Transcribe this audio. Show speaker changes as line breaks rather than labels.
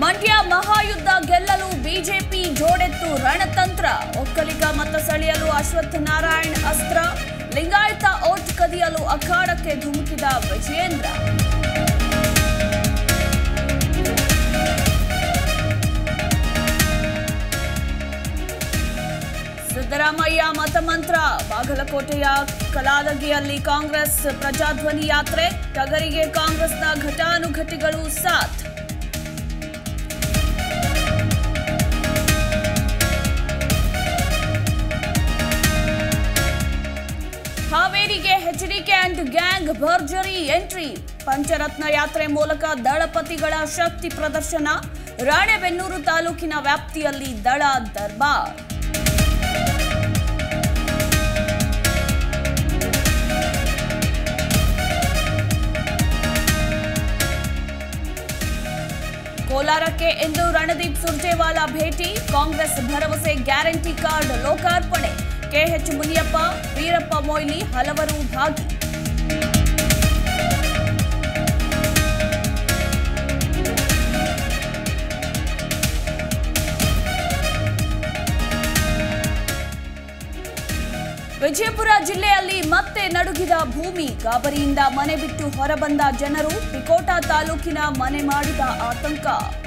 ಮಂಡ್ಯ ಮಹಾಯುದ್ಧ ಗೆಲ್ಲಲು ಬಿಜೆಪಿ ಜೋಡೆತ್ತು ರಣತಂತ್ರ ಒಕ್ಕಲಿಗ ಮತ ಸೆಳೆಯಲು ಅಶ್ವತ್ಥ ನಾರಾಯಣ್ ಅಸ್ತ್ರ ಲಿಂಗಾಯತ ಓಟ್ ಕದಿಯಲು ಅಖಾಡಕ್ಕೆ ಧುಮುಕಿದ ವಿಜಯೇಂದ್ರ ಸಿದ್ದರಾಮಯ್ಯ ಮತಮಂತ್ರ ಬಾಗಲಕೋಟೆಯ ಕಲಾದಗಿಯಲ್ಲಿ ಕಾಂಗ್ರೆಸ್ ಪ್ರಜಾಧ್ವನಿ ಯಾತ್ರೆ ಟಗರಿಗೆ ಕಾಂಗ್ರೆಸ್ನ ಘಟಾನುಘಟಿಗಳು ಸಾಥ್ ಹಾವೇರಿಗೆ ಎಚ್ಡಿಕೆ ಅಂಡ್ ಗ್ಯಾಂಗ್ ಭರ್ಜರಿ ಎಂಟ್ರಿ ಪಂಚರತ್ನ ಯಾತ್ರೆ ಮೂಲಕ ದಳಪತಿಗಳ ಶಕ್ತಿ ಪ್ರದರ್ಶನ ರಾಣೆಬೆನ್ನೂರು ತಾಲೂಕಿನ ವ್ಯಾಪ್ತಿಯಲ್ಲಿ ದಳ ದರ್ಬಾರ್ ಕೋಲಾರಕ್ಕೆ ಇಂದು ರಣದೀಪ್ ಸುರ್ಜೇವಾಲಾ ಭೇಟಿ ಕಾಂಗ್ರೆಸ್ ಭರವಸೆ ಗ್ಯಾರಂಟಿ ಕಾರ್ಡ್ ಲೋಕಾರ್ಪಣೆ ಕೆಎಚ್ ಮುನಿಯಪ್ಪ ವೀರಪ್ಪ ಮೊಯ್ಲಿ ಹಲವರು ಭಾಗಿ ವಿಜಯಪುರ ಜಿಲ್ಲೆಯಲ್ಲಿ ಮತ್ತೆ ನಡುಗಿದ ಭೂಮಿ ಗಾಬರಿಯಿಂದ ಮನೆ ಬಿಟ್ಟು ಹೊರಬಂದ ಜನರು ತಿಕೋಟ ತಾಲೂಕಿನ ಮನೆ ಮಾಡಿದ ಆತಂಕ